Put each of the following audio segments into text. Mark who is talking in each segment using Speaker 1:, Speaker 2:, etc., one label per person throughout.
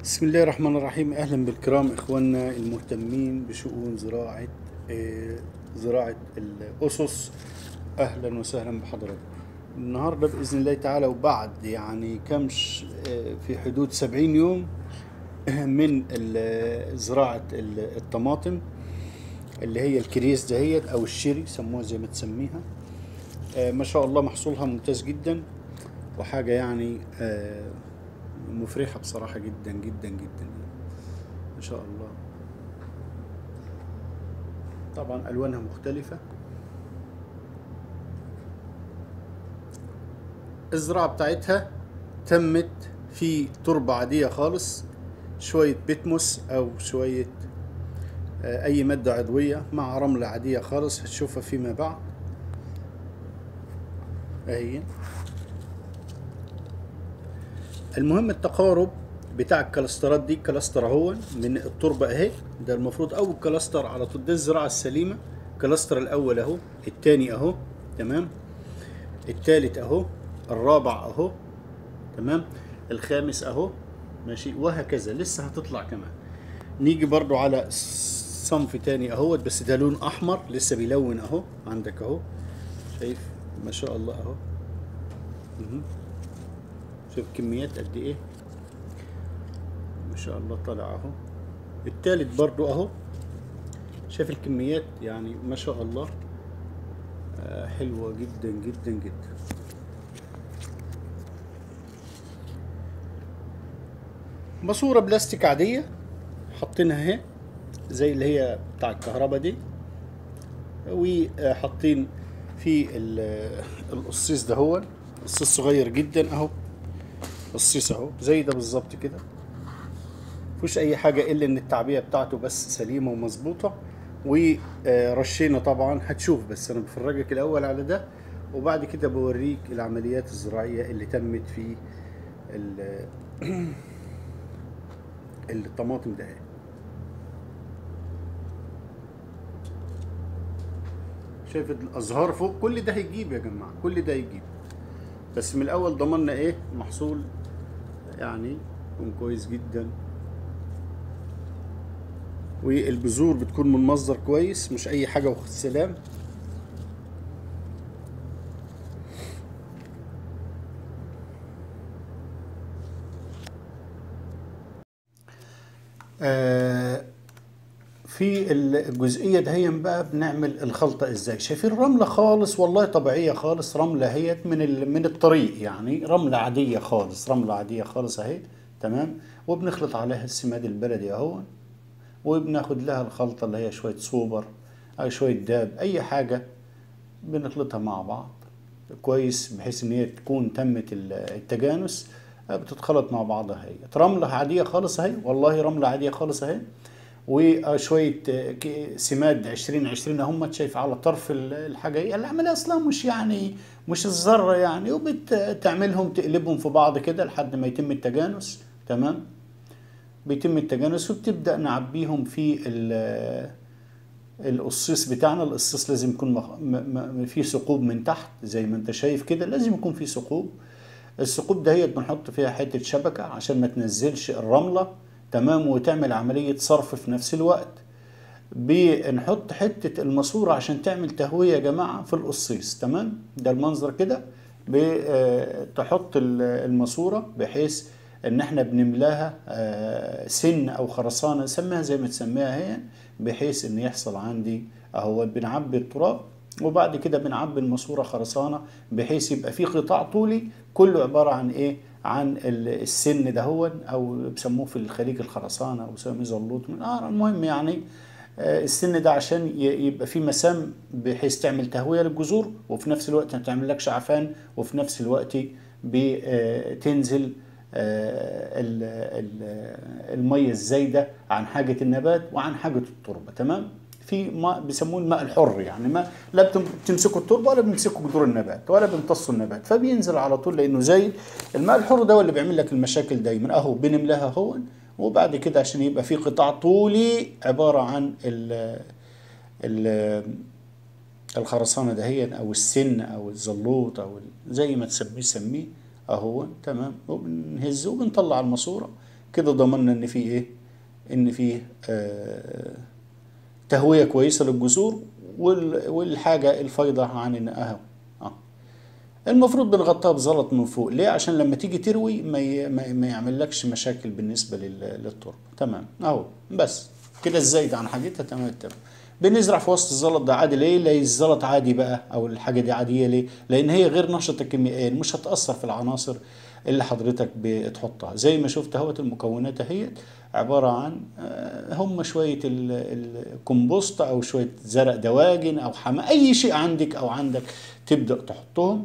Speaker 1: بسم الله الرحمن الرحيم اهلا بالكرام اخواننا المهتمين بشؤون زراعه آه، زراعه الاسس اهلا وسهلا بحضراتكم النهارده باذن الله تعالى وبعد يعني كمش آه، في حدود 70 يوم من ال- زراعه ال- الطماطم اللي هي الكريس دهيت او الشيري سموها زي ما تسميها آه، ما شاء الله محصولها ممتاز جدا وحاجه يعني آه، مفرحه بصراحه جدا جدا جدا ما شاء الله طبعا الوانها مختلفه الزراعه بتاعتها تمت في تربه عاديه خالص شويه بتموس او شويه آه، اي ماده عضويه مع رمله عاديه خالص هتشوفها فيما بعد اهي المهم التقارب بتاع الكلاسترات دي كلاستر اهو من التربه اهي ده المفروض اول كلاستر على طول ده الزراعه السليمه الكلاستر الاول اهو التاني اهو تمام التالت اهو الرابع اهو تمام الخامس اهو ماشي وهكذا لسه هتطلع كمان نيجي برضو على صنف تاني اهوت بس ده لون احمر لسه بيلون اهو عندك اهو شايف ما شاء الله اهو مهم. شوف كميات قد ايه ما شاء الله طالع اهو التالت برضو اهو شايف الكميات يعني ما شاء الله آه، حلوة جدا جدا جدا ماسورة بلاستيك عادية حاطينها اهي زي اللي هي بتاع الكهرباء دي وحاطين في ال- القصيص ده هو قصيص صغير جدا اهو قصيص اهو زي ده بالظبط كده مفيش اي حاجه الا ان التعبئه بتاعته بس سليمه ومظبوطه ورشينا طبعا هتشوف بس انا بفرجك الاول على ده وبعد كده بوريك العمليات الزراعيه اللي تمت في ال- الطماطم ده شايف الازهار فوق كل ده هيجيب يا جماعه كل ده هيجيب بس من الاول ضمننا ايه محصول يعني يكون كويس جدا والبذور بتكون من مصدر كويس مش اي حاجه والسلام آه في الجزئيه دهيا بقى بنعمل الخلطه ازاي شايفين رمله خالص والله طبيعيه خالص رمله هيت من ال- من الطريق يعني رمله عاديه خالص رمله عاديه خالص اهي تمام وبنخلط عليها السماد البلدي اهو وبناخد لها الخلطه اللي هي شويه سوبر او شويه داب اي حاجه بنخلطها مع بعض كويس بحيث ان هي تكون تمت ال- التجانس آه، بتتخلط مع بعضها هي رمله عاديه خالص اهي والله رمله عاديه خالص اهي وشويه آه، ك- سماد 20 20 هم شايف على طرف ال- الحاجه هي العمليه اصلا مش يعني مش الذره يعني وبتعملهم تقلبهم في بعض كده لحد ما يتم التجانس تمام بيتم التجانس وبتبدا نعبيهم في ال- القصيص بتاعنا القصيص لازم يكون مخ... م... م... فيه ثقوب من تحت زي ما انت شايف كده لازم يكون فيه ثقوب الثقوب دهيت بنحط فيها حتة شبكة عشان ما تنزلش الرملة تمام وتعمل عملية صرف في نفس الوقت بنحط حتة الماسورة عشان تعمل تهوية يا جماعة في القصيص تمام ده المنظر كده بتحط الماسورة بحيث ان احنا بنملاها آه، سن او خرسانة سميها زي ما تسميها هي بحيث ان يحصل عندي اهو بنعبي التراب وبعد كده بنعبي الماسورة خرسانة بحيث يبقى في قطاع طولي كله عبارة عن ايه عن ال- السن دهون او بيسموه في الخليج الخرسانة او بيسموه زلوط من آه المهم يعني آه، السن ده عشان ي- يبقى في مسام بحيث تعمل تهوية للجذور وفي نفس الوقت ما تعملكش عفان وفي نفس الوقت بتنزل المية الزايدة عن حاجة النبات وعن حاجة التربة تمام في ماء بيسموه الماء الحر يعني ما لا بتم- بتمسكوا التربه ولا بتمسكوا جذور النبات ولا بيمتصوا النبات فبينزل على طول لانه زايد الماء الحر ده هو اللي بيعمل لك المشاكل دايما اهو بنملاها هو وبعد كده عشان يبقى في قطاع طولي عباره عن ال ال الخرسانه دهيا او السن او الزلوط او ال- زي ما تسميه سميه اهو تمام وبنهزه وبنطلع الماسوره كده ضمننا ان في ايه ان في آه تهويه كويسه للجذور وال- والحاجه الفايضه عن اهو اه المفروض بنغطيها بزلط من فوق ليه عشان لما تيجي تروي ما ي- ما ما يعملكش مشاكل بالنسبه لل- للتربه تمام اهو بس كده الزايد عن حاجتها تمام تمام بنزرع في وسط الزلط ده عادي ليه ليه الزلط عادي بقى او الحاجه دي عاديه ليه لان هي غير نشطه كيميائيا مش هتاثر في العناصر اللي حضرتك بتحطها زي ما شفت اهوت المكونات اهيت عباره عن آه، هم شويه ال- الكمبوست او شويه زرع دواجن او حمام اي شيء عندك او عندك تبدا تحطهم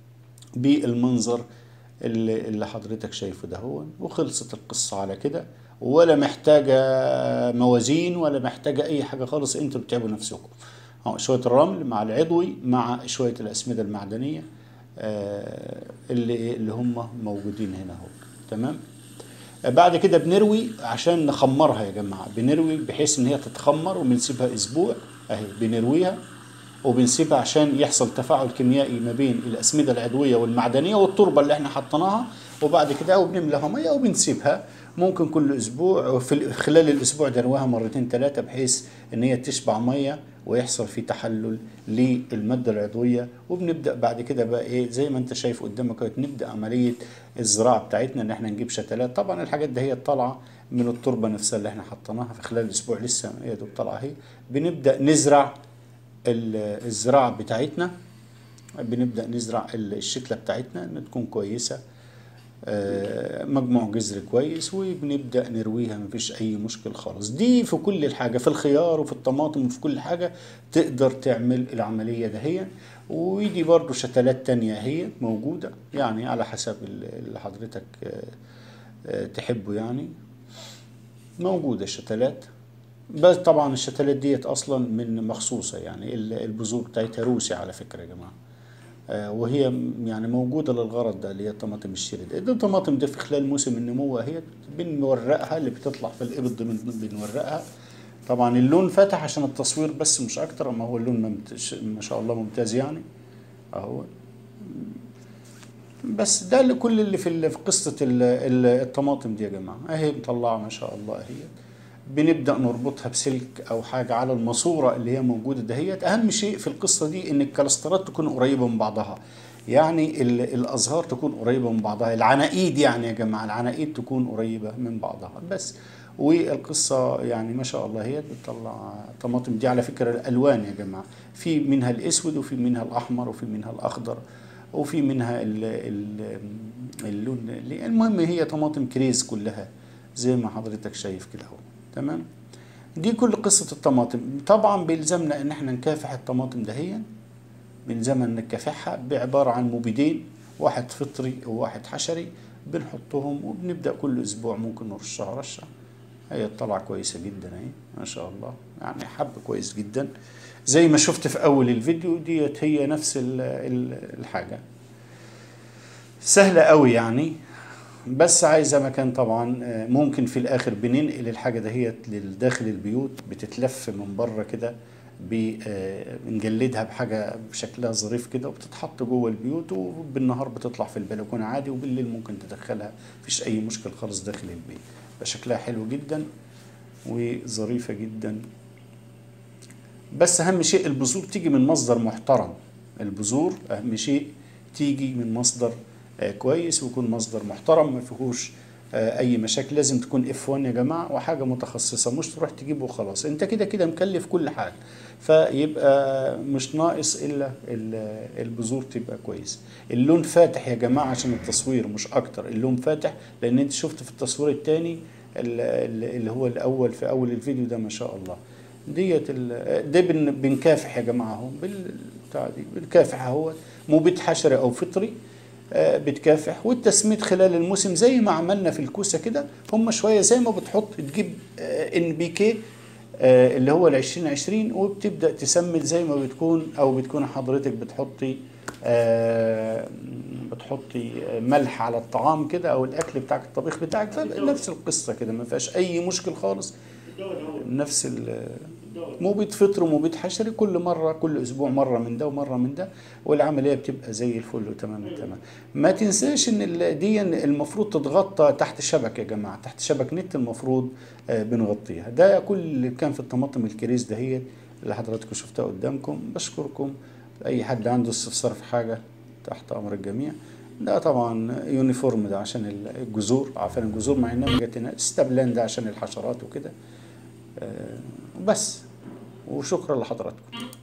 Speaker 1: بالمنظر اللي, اللي حضرتك شايفه ده هو وخلصت القصة على كده ولا محتاجة موازين ولا محتاجة أي حاجة خالص أنتوا بتعبوا نفسكم أهو شوية الرمل مع العضوي مع شوية الأسمدة المعدنية آه، اللي اللي هم موجودين هنا اهو تمام بعد كده بنروي عشان نخمرها يا جماعة بنروي بحيث ان هي تتخمر وبنسيبها اسبوع اهي بنرويها وبنسيبها عشان يحصل تفاعل كيميائي ما بين الاسمده العضويه والمعدنيه والتربه اللي احنا حطيناها وبعد كده وبنملاها ميه وبنسيبها ممكن كل اسبوع في ال- خلال الاسبوع ده نرويها مرتين ثلاثه بحيث ان هي تشبع ميه ويحصل في تحلل للماده العضويه وبنبدا بعد كده بقى ايه زي ما انت شايف قدامك اهوت نبدا عمليه الزراعه بتاعتنا ان احنا نجيب شتلات طبعا الحاجات دي هي طالعه من التربه نفسها اللي احنا حطيناها في خلال الاسبوع لسه هي دوب طالعه اهي بنبدا نزرع ال- الزراعه بتاعتنا بنبدا نزرع ال- الشتله بتاعتنا ان تكون كويسه آه، مجموع جذر كويس وبنبدا نرويها مفيش اي مشكل خالص دي في كل الحاجه في الخيار وفي الطماطم وفي كل حاجه تقدر تعمل العمليه دهيا ودي برضو شتلات تانية هي موجوده يعني على حسب ال- اللي حضرتك آه، آه، تحبه يعني موجوده الشتلات بس طبعا الشتلات ديت اصلا من مخصوصه يعني ال- البذور بتاعتها روسي على فكره يا جماعه آه، وهي م- يعني موجوده للغرض ده اللي هي الطماطم الشرد دي الطماطم دي في خلال موسم النمو هي بنورقها اللي بتطلع في الابط دي بن- بنورقها طبعا اللون فاتح عشان التصوير بس مش اكتر اما هو اللون ممت- ما شاء الله ممتاز يعني اهو بس ده اللي كل اللي في ال- في قصه ال- ال- الطماطم دي يا جماعه اهي مطلعه ما شاء الله اهي بنبدا نربطها بسلك او حاجه على الماسوره اللي هي موجوده دهيت اهم شيء في القصه دي ان الكلاسترات تكون قريبه من بعضها يعني ال- الازهار تكون قريبه من بعضها العناقيد يعني يا جماعه العناقيد تكون قريبه من بعضها بس والقصه يعني ما شاء الله هي بتطلع طماطم دي على فكره الالوان يا جماعه في منها الاسود وفي منها الاحمر وفي منها الاخضر وفي منها ال ال اللون اللي- المهم هي طماطم كريز كلها زي ما حضرتك شايف كده اهو تمام دي كل قصة الطماطم طبعا بيلزمنا ان احنا نكافح الطماطم دهيا بيلزمنا نكافحها بعبارة عن مبيدين واحد فطري وواحد حشري بنحطهم وبنبدأ كل اسبوع ممكن نرشها رشة هي طلع كويسة جدا اهي ما شاء الله يعني حب كويس جدا زي ما شفت في اول الفيديو ديت هي نفس ال- ال- الحاجة سهلة قوي يعني بس عايزة مكان طبعا آه، ممكن في الآخر بننقل الحاجة دهيت لداخل البيوت بتتلف من بره كده ب- آه، بنجلدها بحاجة بشكلها ظريف كده وبتتحط جوه البيوت وبالنهار بتطلع في البلكونة عادي وبالليل ممكن تدخلها مفيش أي مشكل خالص داخل البيت شكلها حلو جدا وظريفة جدا بس أهم شيء البذور تيجي من مصدر محترم البذور أهم شيء تيجي من مصدر آه، كويس ويكون مصدر محترم ما فيهوش آه، اي مشاكل لازم تكون اف 1 يا جماعه وحاجه متخصصه مش تروح تجيبه وخلاص انت كده كده مكلف كل حاجه فيبقى مش ناقص الا ال- البذور تبقى كويس اللون فاتح يا جماعه عشان التصوير مش اكتر اللون فاتح لان انت شفت في التصوير الثاني اللي هو الاول في اول الفيديو ده ما شاء الله ديت ال- ده بن- بنكافح يا جماعه اهو بالبتاع دي بنكافح اهو مبيد حشري او فطري آه، بتكافح والتسميد خلال الموسم زي ما عملنا في الكوسه كده هم شويه زي ما بتحط تجيب ان بي كي اللي هو ال 2020 وبتبدا تسمد زي ما بتكون او بتكون حضرتك بتحطي آه، بتحطي ملح على الطعام كده او الاكل بتاعك الطبيخ بتاعك فنفس القصه كده ما فيهاش اي مشكل خالص نفس ال- مبيد فطري ومبيد حشري كل مره كل اسبوع مره من ده ومره من ده والعمليه بتبقى زي الفل وتمام التمام ما تنساش ان ال- دي المفروض تتغطى تحت شبك يا جماعه تحت شبك نت المفروض آه، بنغطيها ده كل اللي كان في الطماطم الكريز دهيت اللي حضراتكم شفتها قدامكم بشكركم اي حد عنده استفسار في حاجه تحت امر الجميع ده طبعا يونيفورم ده عشان الجذور عارفين الجذور مع انها جت هنا استبلان ده عشان الحشرات وكده آه، بس وشكرا لحضراتكم